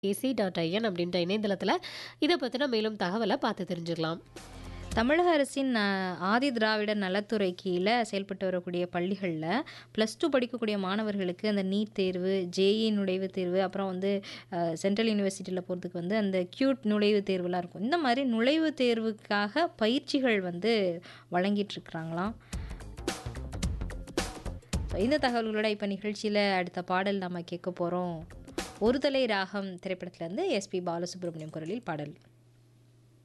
AC dot IN அப்படின்ற இணையதளத்தில் இதை பற்றின மேலும் தகவலை பார்த்து தெரிஞ்சுக்கலாம் தமிழக அரசின் அஹ், ஆதி திராவிடர் நலத்துறை கீழே செயல்பட்டு வரக்கூடிய பள்ளிகளில் ப்ளஸ் டூ படிக்கக்கூடிய மாணவர்களுக்கு அந்த நீட் தேர்வு ஜேஇ நுழைவுத் தேர்வு அப்புறம் வந்து அஹ், சென்ட்ரல் யூனிவர்சிட்டியில் போகிறதுக்கு வந்து அந்த கியூட் நுழைவுத் தேர்வுலாம் இருக்கும் இந்த மாதிரி நுழைவுத் தேர்வுக்காக பயிற்சிகள் வந்து வழங்கிட்டு இருக்கிறாங்களாம் ஸோ இந்த தகவல்களோட இப்போ நிகழ்ச்சியில் அடுத்த பாடல் நம்ம கேட்க போகிறோம் ஒருதலை ராகம் திரைப்படத்துலேருந்து எஸ்பி பாலசுப்ரமணியம் குரலில் பாடல்